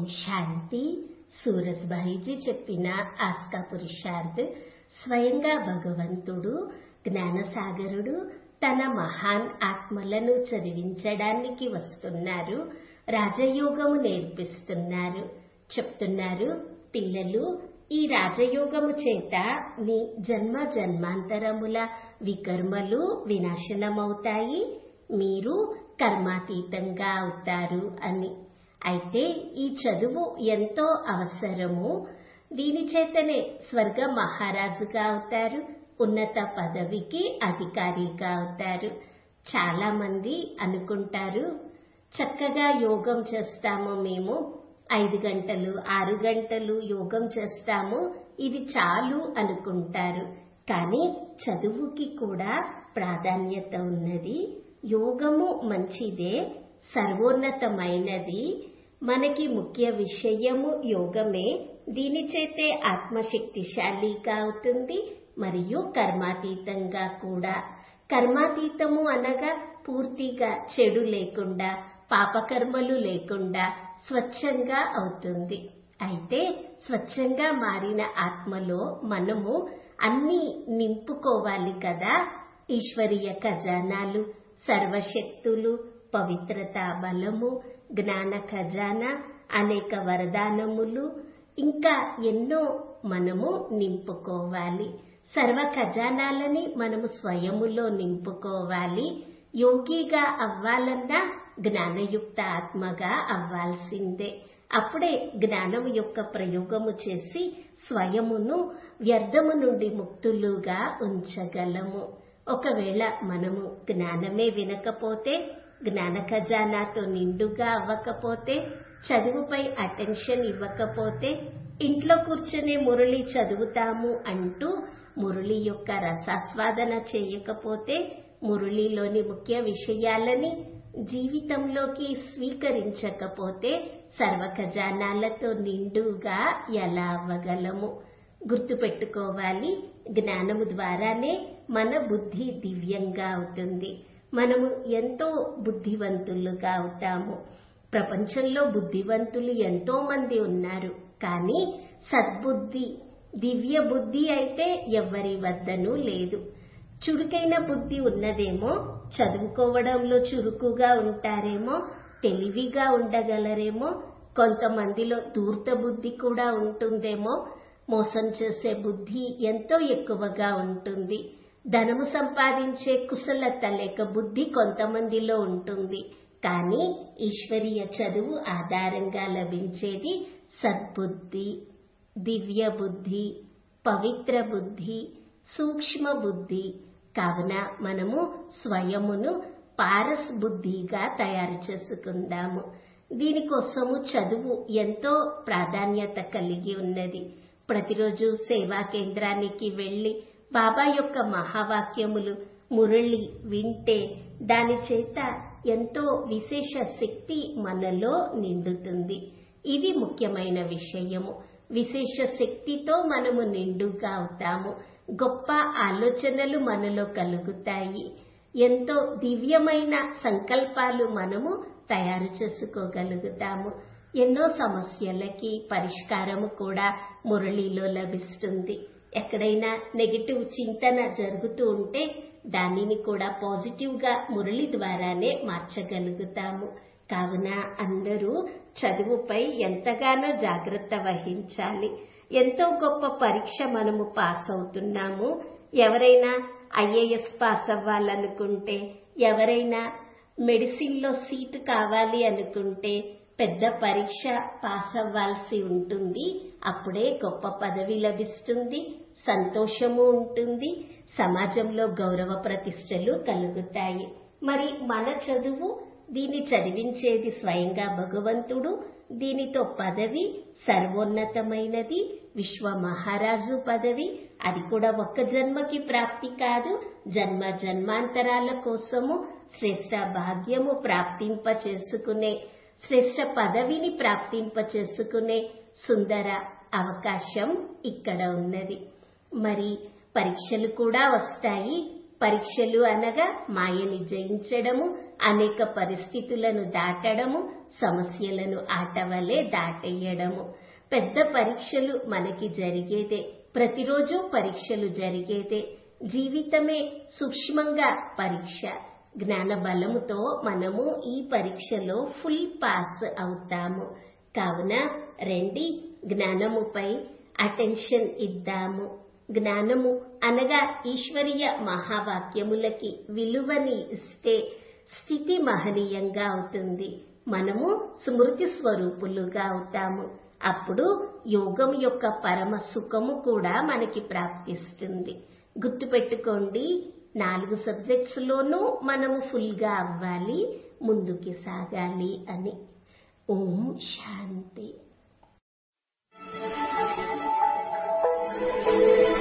శాంతి సూరజ్భాయిజీ చెప్పిన ఆస్కా పురుషార్థ్ స్వయంగా భగవంతుడు జ్ఞానసాగరుడు తన మహాన్ ఆత్మలను చదివించడానికి వస్తున్నారు రాజయోగము నేర్పిస్తున్నారు చెప్తున్నారు పిల్లలు ఈ రాజయోగము చేత నీ జన్మ జన్మాంతరముల వికర్మలు వినాశనమవుతాయి మీరు కర్మాతీతంగా అవుతారు అని అయితే ఈ చదువు ఎంతో అవసరము దీని చేతనే స్వర్గ మహారాజుగా అవుతారు ఉన్నత పదవికి అధికారిగా అవుతారు చాలా మంది అనుకుంటారు చక్కగా యోగం చేస్తాము మేము ఐదు గంటలు ఆరు గంటలు యోగం చేస్తాము ఇది చాలు అనుకుంటారు కానీ చదువుకి కూడా ప్రాధాన్యత ఉన్నది యోగము మంచిదే సర్వోన్నతమైనది మనకి ముఖ్య విషయము యోగమే దీని చేతే ఆత్మశక్తిశాలిగా అవుతుంది మరియు కర్మాతీతంగా కూడా కర్మాతీతము అనగా పూర్తిగా చెడు లేకుండా పాపకర్మలు లేకుండా స్వచ్ఛంగా అవుతుంది అయితే స్వచ్ఛంగా మారిన ఆత్మలో మనము అన్ని నింపుకోవాలి కదా ఈశ్వరీయ ఖజానాలు సర్వశక్తులు పవిత్రత బలము జ్ఞాన ఖజానా అనేక వరదానములు ఇంకా ఎన్నో మనము నింపుకోవాలి సర్వ ఖజానాలని మనము స్వయములో నింపుకోవాలి యోగిగా అవ్వాలన్నా జ్ఞానయుక్త ఆత్మగా అవ్వాల్సిందే అప్పుడే జ్ఞానం యొక్క ప్రయోగము చేసి స్వయమును వ్యర్థము నుండి ముక్తులుగా ఉంచగలము ఒకవేళ మనము జ్ఞానమే వినకపోతే జ్ఞాన ఖజానాతో నిండుగా అవ్వకపోతే చదువుపై అటెన్షన్ ఇవ్వకపోతే ఇంట్లో కూర్చొని మురళి చదువుతాము అంటూ మురళి యొక్క రసాస్వాదన చేయకపోతే మురళిలోని ముఖ్య విషయాలని జీవితంలోకి స్వీకరించకపోతే సర్వ ఖజానాలతో నిండుగా ఎలా అవ్వగలము గుర్తుపెట్టుకోవాలి జ్ఞానము ద్వారానే మన బుద్ధి దివ్యంగా అవుతుంది మనము ఎంతో బుద్ధివంతులుగా అవుతాము ప్రపంచంలో బుద్ధివంతులు ఎంతో మంది ఉన్నారు కానీ సద్బుద్ధి దివ్య బుద్ధి అయితే ఎవరి వద్దనూ లేదు చురుకైన బుద్ధి ఉన్నదేమో చదువుకోవడంలో చురుకుగా ఉంటారేమో తెలివిగా ఉండగలరేమో కొంతమందిలో దూర్త బుద్ధి కూడా ఉంటుందేమో మోసం చేసే బుద్ధి ఎంతో ఎక్కువగా ఉంటుంది ధనము సంపాదించే కుశలత లేక బుద్ధి కొంతమందిలో ఉంటుంది కానీ ఈశ్వరీయ చదువు ఆధారంగా లభించేది సద్బుద్ధి దివ్య బుద్ధి పవిత్ర బుద్ధి సూక్ష్మ బుద్ధి కావున మనము స్వయమును పారస్ బుద్ధిగా తయారు చేసుకుందాము దీనికోసము చదువు ఎంతో ప్రాధాన్యత కలిగి ఉన్నది ప్రతిరోజు సేవా కేంద్రానికి వెళ్లి బాబా యొక్క మహావాక్యములు మురళి వింటే దాని చేత ఎంతో విశేష శక్తి మనలో నిండుతుంది ఇది ముఖ్యమైన విషయము విశేష శక్తితో మనము నిండుగా అవుతాము గొప్ప ఆలోచనలు మనలో కలుగుతాయి ఎంతో దివ్యమైన సంకల్పాలు మనము తయారు చేసుకోగలుగుతాము ఎన్నో సమస్యలకి పరిష్కారము కూడా మురళిలో లభిస్తుంది ఎక్కడైనా నెగిటివ్ చింతన జరుగుతూ ఉంటే దానిని కూడా పాజిటివ్ గా మురళి ద్వారానే మార్చగలుగుతాము కావున అందరూ చదువుపై ఎంతగానో జాగ్రత్త వహించాలి ఎంతో గొప్ప పరీక్ష మనము పాస్ అవుతున్నాము ఎవరైనా ఐఏఎస్ పాస్ అవ్వాలనుకుంటే ఎవరైనా మెడిసిన్లో సీటు కావాలి అనుకుంటే పెద్ద పరీక్ష పాస్ అవ్వాల్సి ఉంటుంది అప్పుడే గొప్ప పదవి లభిస్తుంది సంతోషము ఉంటుంది సమాజంలో గౌరవ ప్రతిష్టలు కలుగుతాయి మరి మన చదువు దీన్ని చదివించేది స్వయంగా భగవంతుడు దీనితో పదవి సర్వోన్నతమైనది విశ్వ మహారాజు పదవి అది కూడా ఒక్క జన్మకి ప్రాప్తి కాదు జన్మ జన్మాంతరాల కోసము శ్రేష్ట భాగ్యము ప్రాప్తింప చేసుకునే శ్రేష్ట పదవిని ప్రాప్తింప చేసుకునే సుందర అవకాశం ఇక్కడ ఉన్నది మరి పరీక్షలు కూడా వస్తాయి పరీక్షలు అనగా మాయని జయించడము అనేక పరిస్థితులను దాటడము సమస్యలను ఆటవలే దాటేయడము పెద్ద పరీక్షలు మనకి జరిగేదే ప్రతిరోజు పరీక్షలు జరిగేదే జీవితమే సూక్ష్మంగా పరీక్ష జ్ఞాన బలముతో మనము ఈ పరీక్షలో ఫుల్ పాస్ అవుతాము కావున రండి జ్ఞానముపై అటెన్షన్ ఇద్దాము జ్ఞానము అనగా ఈశ్వరీయ మహావాక్యములకి విలువని ఇస్తే స్థితి మహనీయంగా అవుతుంది మనము స్మృతి స్వరూపులుగా అవుతాము అప్పుడు యోగం యొక్క పరమ సుఖము కూడా మనకి ప్రాప్తిస్తుంది గుర్తుపెట్టుకోండి నాలుగు సబ్జెక్ట్స్ లోనూ మనము ఫుల్ గా అవ్వాలి ముందుకి సాగాలి అని ఓం శాంతి